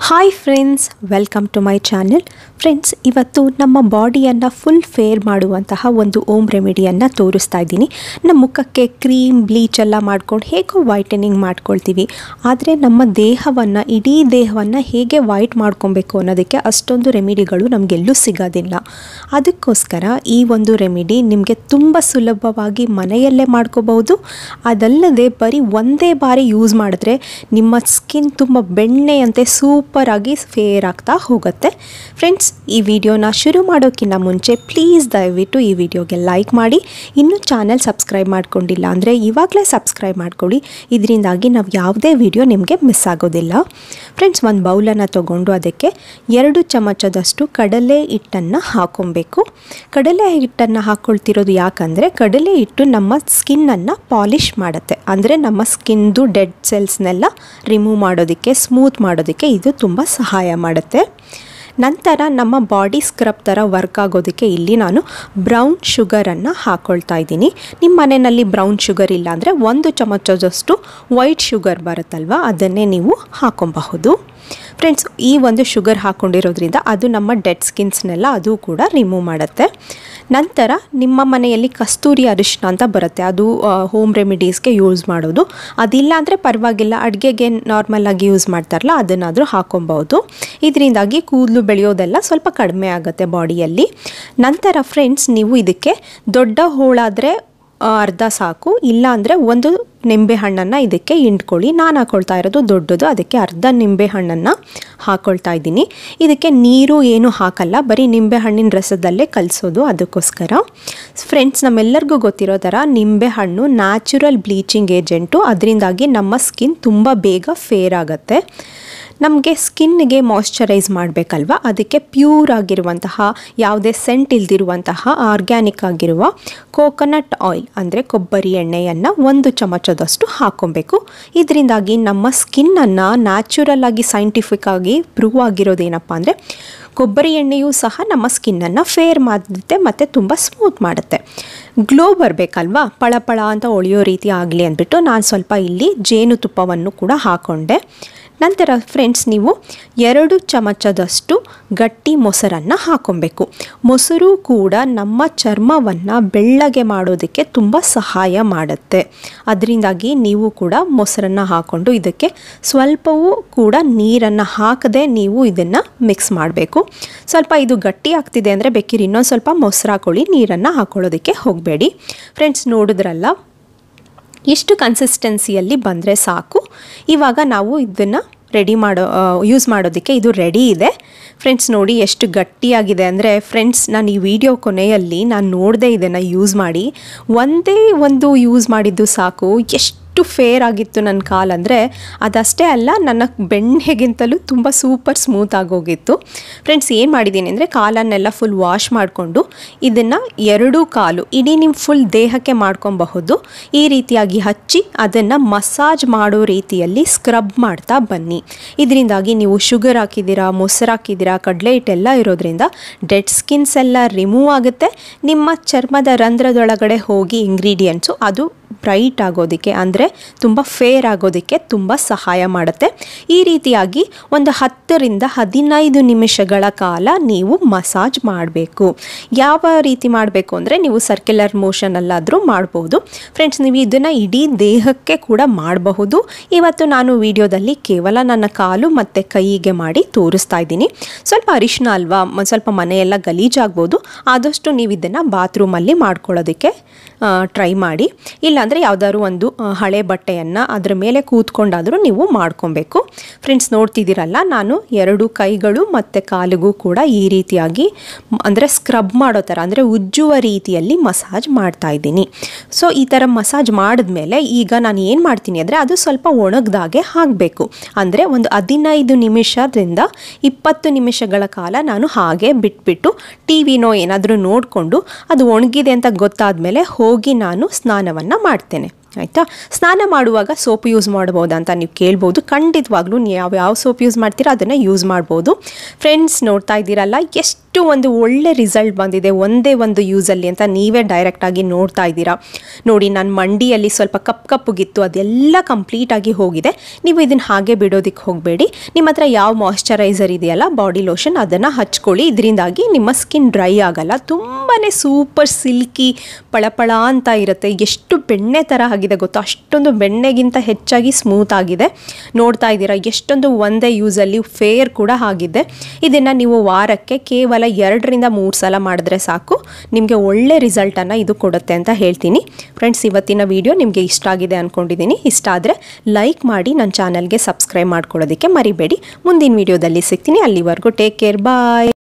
hi friends welcome to my channel friends ಇವತ್ತು ನಮ್ಮ ಬಾಡಿಯನ್ನು full fair ಮಾಡುವಂತಹ ಒಂದು ಓಮ್ ರೆಮಿಡಿಯನ್ನು ತೋರಿಸ್ತಾ ಇದ್ದೀನಿ ನಮ್ಮ ಮುಖಕ್ಕೆ ಕ್ರೀಮ್ ಬ್ಲೀಚ್ ಎಲ್ಲ ಮಾಡ್ಕೊಂಡು ಹೇಗೋ ವೈಟನಿಂಗ್ ಮಾಡ್ಕೊಳ್ತೀವಿ ಆದರೆ ನಮ್ಮ ದೇಹವನ್ನು ಇಡೀ ದೇಹವನ್ನು ಹೇಗೆ ವೈಟ್ ಮಾಡ್ಕೊಬೇಕು ಅನ್ನೋದಕ್ಕೆ ಅಷ್ಟೊಂದು ರೆಮಿಡಿಗಳು ನಮಗೆಲ್ಲೂ ಸಿಗೋದಿಲ್ಲ ಅದಕ್ಕೋಸ್ಕರ ಈ ಒಂದು ರೆಮಿಡಿ ನಿಮಗೆ ತುಂಬ ಸುಲಭವಾಗಿ ಮನೆಯಲ್ಲೇ ಮಾಡ್ಕೋಬಹುದು ಅದಲ್ಲದೆ ಬರೀ ಒಂದೇ ಬಾರಿ ಯೂಸ್ ಮಾಡಿದ್ರೆ ನಿಮ್ಮ ಸ್ಕಿನ್ ತುಂಬ ಬೆಣ್ಣೆಯಂತೆ ಸೂಪರ್ ಆಗಿ ಫೇರ್ ಆಗ್ತಾ ಹೋಗುತ್ತೆ ಫ್ರೆಂಡ್ಸ್ ಈ ವಿಡಿಯೋನ ಶುರು ಮಾಡೋಕ್ಕಿಂತ ಮುಂಚೆ ಪ್ಲೀಸ್ ದಯವಿಟ್ಟು ಈ ವಿಡಿಯೋಗೆ ಲೈಕ್ ಮಾಡಿ ಇನ್ನೂ ಚಾನೆಲ್ ಸಬ್ಸ್ಕ್ರೈಬ್ ಮಾಡ್ಕೊಂಡಿಲ್ಲ ಅಂದರೆ ಇವಾಗಲೇ ಸಬ್ಸ್ಕ್ರೈಬ್ ಮಾಡ್ಕೊಳ್ಳಿ ಇದರಿಂದಾಗಿ ನಾವು ಯಾವುದೇ ವಿಡಿಯೋ ನಿಮಗೆ ಮಿಸ್ ಆಗೋದಿಲ್ಲ ಫ್ರೆಂಡ್ಸ್ ಒಂದು ಬೌಲನ್ನು ತೊಗೊಂಡು ಅದಕ್ಕೆ ಎರಡು ಚಮಚದಷ್ಟು ಕಡಲೆ ಹಿಟ್ಟನ್ನು ಹಾಕೊಬೇಕು ಕಡಲೆ ಹಿಟ್ಟನ್ನು ಹಾಕ್ಕೊಳ್ತಿರೋದು ಯಾಕಂದರೆ ಕಡಲೆ ಹಿಟ್ಟು ನಮ್ಮ ಸ್ಕಿನ್ನನ್ನು ಪಾಲಿಷ್ ಮಾಡುತ್ತೆ ಅಂದರೆ ನಮ್ಮ ಸ್ಕಿನ್ದು ಡೆಡ್ ಸೆಲ್ಸ್ನೆಲ್ಲ ರಿಮೂವ್ ಮಾಡೋದಕ್ಕೆ ಸ್ಮೂತ್ ಮಾಡೋದಕ್ಕೆ ಇದು ತುಂಬ ಸಹಾಯ ಮಾಡುತ್ತೆ ನಂತರ ನಮ್ಮ ಬಾಡಿ ಸ್ಕ್ರಬ್ ಥರ ವರ್ಕ್ ಆಗೋದಕ್ಕೆ ಇಲ್ಲಿ ನಾನು ಬ್ರೌನ್ ಶುಗರನ್ನು ಹಾಕ್ಕೊಳ್ತಾ ಇದ್ದೀನಿ ನಿಮ್ಮ ಮನೆಯಲ್ಲಿ ಬ್ರೌನ್ ಶುಗರ್ ಇಲ್ಲ ಅಂದರೆ ಒಂದು ಚಮಚದಷ್ಟು ವೈಟ್ ಶುಗರ್ ಬರುತ್ತಲ್ವ ಅದನ್ನೇ ನೀವು ಹಾಕೊಬಹುದು ಫ್ರೆಂಡ್ಸ್ ಈ ಒಂದು ಶುಗರ್ ಹಾಕ್ಕೊಂಡಿರೋದ್ರಿಂದ ಅದು ನಮ್ಮ ಡೆಡ್ ಸ್ಕಿನ್ಸ್ನೆಲ್ಲ ಅದು ಕೂಡ ರಿಮೂವ್ ಮಾಡುತ್ತೆ ನಂತರ ನಿಮ್ಮ ಮನೆಯಲ್ಲಿ ಕಸ್ತೂರಿ ಅರಿಶಿನ ಅಂತ ಬರುತ್ತೆ ಅದು ಹೋಮ್ ರೆಮಿಡೀಸ್ಗೆ ಯೂಸ್ ಮಾಡೋದು ಅದಿಲ್ಲ ಅಂದರೆ ಪರವಾಗಿಲ್ಲ ಅಡುಗೆಗೆ ನಾರ್ಮಲಾಗಿ ಯೂಸ್ ಮಾಡ್ತಾರಲ್ಲ ಅದನ್ನಾದರೂ ಹಾಕೊಬಹುದು ಇದರಿಂದಾಗಿ ಕೂದಲು ಬೆಳೆಯೋದೆಲ್ಲ ಸ್ವಲ್ಪ ಕಡಿಮೆ ಆಗುತ್ತೆ ಬಾಡಿಯಲ್ಲಿ ನಂತರ ಫ್ರೆಂಡ್ಸ್ ನೀವು ಇದಕ್ಕೆ ದೊಡ್ಡ ಹೋಳಾದರೆ ಅರ್ಧ ಸಾಕು ಇಲ್ಲ ಅಂದರೆ ಒಂದು ನಿಂಬೆ ಹಣ್ಣನ್ನು ಇದಕ್ಕೆ ಹಿಂಡ್ಕೊಳ್ಳಿ ನಾನು ಹಾಕ್ಕೊಳ್ತಾ ಇರೋದು ದೊಡ್ಡದು ಅದಕ್ಕೆ ಅರ್ಧ ನಿಂಬೆ ಹಣ್ಣನ್ನು ಹಾಕ್ಕೊಳ್ತಾ ಇದ್ದೀನಿ ಇದಕ್ಕೆ ನೀರು ಏನು ಹಾಕಲ್ಲ ಬರೀ ನಿಂಬೆ ಹಣ್ಣಿನ ರಸದಲ್ಲೇ ಕಲಿಸೋದು ಅದಕ್ಕೋಸ್ಕರ ಫ್ರೆಂಡ್ಸ್ ನಮ್ಮೆಲ್ಲರಿಗೂ ಗೊತ್ತಿರೋ ಥರ ನಿಂಬೆ ಹಣ್ಣು ನ್ಯಾಚುರಲ್ ಬ್ಲೀಚಿಂಗ್ ಏಜೆಂಟು ಅದರಿಂದಾಗಿ ನಮ್ಮ ಸ್ಕಿನ್ ತುಂಬ ಬೇಗ ಫೇರ್ ಆಗುತ್ತೆ ನಮಗೆ ಸ್ಕಿನ್ಗೆ ಮಾಯ್ಶ್ಚರೈಸ್ ಮಾಡಬೇಕಲ್ವ ಅದಕ್ಕೆ ಪ್ಯೂರ್ ಆಗಿರುವಂತಹ ಯಾವುದೇ ಸೆಂಟ್ ಇಲ್ದಿರುವಂತಹ ಆರ್ಗ್ಯಾನಿಕ್ ಆಗಿರುವ ಕೋಕೋನಟ್ ಆಯಿಲ್ ಅಂದರೆ ಕೊಬ್ಬರಿ ಎಣ್ಣೆಯನ್ನು ಒಂದು ಚಮಚದಷ್ಟು ಹಾಕ್ಕೊಬೇಕು ಇದರಿಂದಾಗಿ ನಮ್ಮ ಸ್ಕಿನ್ನನ್ನು ನ್ಯಾಚುರಲ್ ಆಗಿ ಸೈಂಟಿಫಿಕ್ ಆಗಿ ಪ್ರೂವ್ ಆಗಿರೋದೇನಪ್ಪ ಅಂದರೆ ಕೊಬ್ಬರಿ ಎಣ್ಣೆಯೂ ಸಹ ನಮ್ಮ ಸ್ಕಿನ್ನನ್ನು ಫೇರ್ ಮಾಡುತ್ತೆ ಮತ್ತು ತುಂಬ ಸ್ಮೂತ್ ಮಾಡುತ್ತೆ ಗ್ಲೋ ಬರಬೇಕಲ್ವಾ ಪಳಪಳ ಅಂತ ಒಳೆಯೋ ರೀತಿ ಆಗಲಿ ಅಂದ್ಬಿಟ್ಟು ನಾನು ಸ್ವಲ್ಪ ಇಲ್ಲಿ ಜೇನುತುಪ್ಪವನ್ನು ಕೂಡ ಹಾಕ್ಕೊಂಡೆ ನಂತರ ಫ್ರೆಂಡ್ಸ್ ನೀವು ಎರಡು ಚಮಚದಷ್ಟು ಗಟ್ಟಿ ಮೊಸರನ್ನು ಹಾಕೊಬೇಕು ಮೊಸರು ಕೂಡ ನಮ್ಮ ಚರ್ಮವನ್ನು ಬೆಳ್ಳಗೆ ಮಾಡೋದಕ್ಕೆ ತುಂಬ ಸಹಾಯ ಮಾಡುತ್ತೆ ಅದರಿಂದಾಗಿ ನೀವು ಕೂಡ ಮೊಸರನ್ನು ಹಾಕ್ಕೊಂಡು ಇದಕ್ಕೆ ಸ್ವಲ್ಪವೂ ಕೂಡ ನೀರನ್ನು ಹಾಕದೆ ನೀವು ಇದನ್ನು ಮಿಕ್ಸ್ ಮಾಡಬೇಕು ಸ್ವಲ್ಪ ಇದು ಗಟ್ಟಿ ಆಗ್ತಿದೆ ಅಂದರೆ ಬೇಕಿರಿ ಇನ್ನೊಂದು ಸ್ವಲ್ಪ ಮೊಸರು ಹಾಕೊಳ್ಳಿ ನೀರನ್ನು ಹಾಕೊಳ್ಳೋದಕ್ಕೆ ಹೋಗಬೇಡಿ ಫ್ರೆಂಡ್ಸ್ ನೋಡಿದ್ರಲ್ಲ ಇಷ್ಟು ಕನ್ಸಿಸ್ಟೆನ್ಸಿಯಲ್ಲಿ ಬಂದರೆ ಸಾಕು ಇವಾಗ ನಾವು ಇದನ್ನು ರೆಡಿ ಮಾಡೋ ಯೂಸ್ ಮಾಡೋದಕ್ಕೆ ಇದು ರೆಡಿ ಇದೆ ಫ್ರೆಂಡ್ಸ್ ನೋಡಿ ಎಷ್ಟು ಗಟ್ಟಿಯಾಗಿದೆ ಅಂದರೆ ಫ್ರೆಂಡ್ಸ್ ನಾನು ಈ ವಿಡಿಯೋ ಕೊನೆಯಲ್ಲಿ ನಾನು ನೋಡದೆ ಇದನ್ನು ಯೂಸ್ ಮಾಡಿ ಒಂದೇ ಒಂದು ಯೂಸ್ ಮಾಡಿದ್ದು ಸಾಕು ಎಷ್ಟು ಫೇರ್ ಆಗಿತ್ತು ನನ್ನ ಕಾಲು ಅಂದರೆ ಅದಷ್ಟೇ ಅಲ್ಲ ನನ್ನ ಬೆಣ್ಣೆಗಿಂತಲೂ ತುಂಬ ಸೂಪರ್ ಸ್ಮೂತ್ ಆಗೋಗಿತ್ತು ಫ್ರೆಂಡ್ಸ್ ಏನು ಮಾಡಿದ್ದೀನಿ ಅಂದರೆ ಕಾಲನ್ನೆಲ್ಲ ಫುಲ್ ವಾಶ್ ಮಾಡಿಕೊಂಡು ಇದನ್ನು ಎರಡೂ ಕಾಲು ಇಡೀ ನಿಮ್ಮ ಫುಲ್ ದೇಹಕ್ಕೆ ಮಾಡ್ಕೊಬಹುದು ಈ ರೀತಿಯಾಗಿ ಹಚ್ಚಿ ಅದನ್ನು ಮಸಾಜ್ ಮಾಡೋ ರೀತಿಯಲ್ಲಿ ಸ್ಕ್ರಬ್ ಮಾಡ್ತಾ ಬನ್ನಿ ಇದರಿಂದಾಗಿ ನೀವು ಶುಗರ್ ಹಾಕಿದ್ದೀರಾ ಮೊಸರು ಹಾಕಿದ್ದೀರಾ ಕಡಲೆ ಹಿಟ್ಟೆಲ್ಲ ಇರೋದ್ರಿಂದ ಡೆಡ್ ಸ್ಕಿನ್ಸ್ ಎಲ್ಲ ರಿಮೂವ್ ಆಗುತ್ತೆ ನಿಮ್ಮ ಚರ್ಮದ ರಂಧ್ರದೊಳಗಡೆ ಹೋಗಿ ಇಂಗ್ರೀಡಿಯೆಂಟ್ಸು ಅದು ಬ್ರೈಟ್ ಆಗೋದಕ್ಕೆ ಅಂದರೆ ತುಂಬ ಫೇರ್ ಆಗೋದಕ್ಕೆ ತುಂಬ ಸಹಾಯ ಮಾಡುತ್ತೆ ಈ ರೀತಿಯಾಗಿ ಒಂದು ಹತ್ತರಿಂದ ಹದಿನೈದು ನಿಮಿಷಗಳ ಕಾಲ ನೀವು ಮಸಾಜ್ ಮಾಡಬೇಕು ಯಾವ ರೀತಿ ಮಾಡಬೇಕು ಅಂದರೆ ನೀವು ಸರ್ಕ್ಯುಲರ್ ಮೋಷನಲ್ಲಾದರೂ ಮಾಡ್ಬೋದು ಫ್ರೆಂಡ್ಸ್ ನೀವು ಇದನ್ನು ಇಡೀ ದೇಹಕ್ಕೆ ಕೂಡ ಮಾಡಬಹುದು ಇವತ್ತು ನಾನು ವಿಡಿಯೋದಲ್ಲಿ ಕೇವಲ ನನ್ನ ಕಾಲು ಮತ್ತು ಕೈಗೆ ಮಾಡಿ ತೋರಿಸ್ತಾ ಇದ್ದೀನಿ ಸ್ವಲ್ಪ ಅರಿಶಿನ ಅಲ್ವಾ ಸ್ವಲ್ಪ ಮನೆಯೆಲ್ಲ ಗಲೀಜಾಗ್ಬೋದು ಆದಷ್ಟು ನೀವು ಇದನ್ನು ಬಾತ್ರೂಮಲ್ಲಿ ಮಾಡ್ಕೊಳ್ಳೋದಕ್ಕೆ ಟ್ರೈ ಮಾಡಿ ಇಲ್ಲಾಂದರೆ ಯಾವುದಾದ್ರು ಒಂದು ಹಳೆ ಬಟ್ಟೆಯನ್ನು ಅದರ ಮೇಲೆ ಕೂತ್ಕೊಂಡಾದರೂ ನೀವು ಮಾಡ್ಕೊಬೇಕು ಫ್ರೆಂಡ್ಸ್ ನೋಡ್ತಿದ್ದೀರಲ್ಲ ನಾನು ಎರಡು ಕೈಗಳು ಮತ್ತು ಕಾಲಿಗೂ ಕೂಡ ಈ ರೀತಿಯಾಗಿ ಅಂದರೆ ಸ್ಕ್ರಬ್ ಮಾಡೋ ಥರ ಅಂದರೆ ಉಜ್ಜುವ ರೀತಿಯಲ್ಲಿ ಮಸಾಜ್ ಮಾಡ್ತಾ ಇದ್ದೀನಿ ಸೊ ಈ ಥರ ಮಸಾಜ್ ಮಾಡಿದ್ಮೇಲೆ ಈಗ ನಾನು ಏನು ಮಾಡ್ತೀನಿ ಅಂದರೆ ಅದು ಸ್ವಲ್ಪ ಒಣಗ್ದಾಗೆ ಹಾಕಬೇಕು ಅಂದರೆ ಒಂದು ಹದಿನೈದು ನಿಮಿಷದಿಂದ ಇಪ್ಪತ್ತು ನಿಮಿಷಗಳ ಕಾಲ ನಾನು ಹಾಗೆ ಬಿಟ್ಬಿಟ್ಟು ಟಿ ವಿನೋ ಏನಾದರೂ ನೋಡಿಕೊಂಡು ಅದು ಒಣಗಿದೆ ಅಂತ ಗೊತ್ತಾದ ಮೇಲೆ ಹೋಗಿ ನಾನು ಸ್ನಾನವನ್ನು ಮಾಡ್ತೇನೆ ಆಯಿತಾ ಸ್ನಾನ ಮಾಡುವಾಗ ಸೋಪ್ ಯೂಸ್ ಮಾಡ್ಬೋದಾ ಅಂತ ನೀವು ಕೇಳ್ಬೋದು ಖಂಡಿತವಾಗ್ಲೂ ನೀವು ಯಾವ ಯಾವ ಸೋಪ್ ಯೂಸ್ ಮಾಡ್ತೀರಾ ಅದನ್ನು ಯೂಸ್ ಮಾಡ್ಬೋದು ಫ್ರೆಂಡ್ಸ್ ನೋಡ್ತಾ ಇದ್ದೀರಲ್ಲ ಎಷ್ಟು ಎಷ್ಟು ಒಂದು ಒಳ್ಳೆ ರಿಸಲ್ಟ್ ಬಂದಿದೆ ಒಂದೇ ಒಂದು ಯೂಸಲ್ಲಿ ಅಂತ ನೀವೇ ಡೈರೆಕ್ಟಾಗಿ ನೋಡ್ತಾ ಇದ್ದೀರಾ ನೋಡಿ ನನ್ನ ಮಂಡಿಯಲ್ಲಿ ಸ್ವಲ್ಪ ಕಪ್ ಕಪ್ಪುಗಿತ್ತು ಅದೆಲ್ಲ ಕಂಪ್ಲೀಟಾಗಿ ಹೋಗಿದೆ ನೀವು ಇದನ್ನು ಹಾಗೆ ಬಿಡೋದಕ್ಕೆ ಹೋಗಬೇಡಿ ನಿಮ್ಮ ಹತ್ರ ಯಾವ ಮಾಯ್ಶ್ಚರೈಸರ್ ಇದೆಯಲ್ಲ ಬಾಡಿ ಲೋಷನ್ ಅದನ್ನು ಹಚ್ಕೊಳ್ಳಿ ಇದರಿಂದಾಗಿ ನಿಮ್ಮ ಸ್ಕಿನ್ ಡ್ರೈ ಆಗಲ್ಲ ತುಂಬಾ ಸೂಪರ್ ಸಿಲ್ಕಿ ಪಳಪಳ ಅಂತ ಇರುತ್ತೆ ಎಷ್ಟು ಬೆಣ್ಣೆ ಥರ ಆಗಿದೆ ಗೊತ್ತಾ ಅಷ್ಟೊಂದು ಬೆಣ್ಣೆಗಿಂತ ಹೆಚ್ಚಾಗಿ ಸ್ಮೂತ್ ಆಗಿದೆ ನೋಡ್ತಾ ಇದ್ದೀರಾ ಎಷ್ಟೊಂದು ಒಂದೇ ಯೂಸಲ್ಲಿ ಫೇರ್ ಕೂಡ ಆಗಿದೆ ಇದನ್ನು ನೀವು ವಾರಕ್ಕೆ ಕೇವಲ ಎರಡರಿಂದ ಮೂರು ಸಲ ಮಾಡಿದ್ರೆ ಸಾಕು ನಿಮಗೆ ಒಳ್ಳೆ ರಿಸಲ್ಟನ್ನು ಇದು ಕೊಡುತ್ತೆ ಅಂತ ಹೇಳ್ತೀನಿ ಫ್ರೆಂಡ್ಸ್ ಇವತ್ತಿನ ವಿಡಿಯೋ ನಿಮಗೆ ಇಷ್ಟ ಆಗಿದೆ ಅಂದ್ಕೊಂಡಿದ್ದೀನಿ ಇಷ್ಟ ಆದರೆ ಲೈಕ್ ಮಾಡಿ ನನ್ನ ಚಾನಲ್ಗೆ ಸಬ್ಸ್ಕ್ರೈಬ್ ಮಾಡ್ಕೊಳ್ಳೋದಕ್ಕೆ ಮರಿಬೇಡಿ ಮುಂದಿನ ವಿಡಿಯೋದಲ್ಲಿ ಸಿಗ್ತೀನಿ ಅಲ್ಲಿವರೆಗೂ ಟೇಕ್ ಕೇರ್ ಬಾಯ್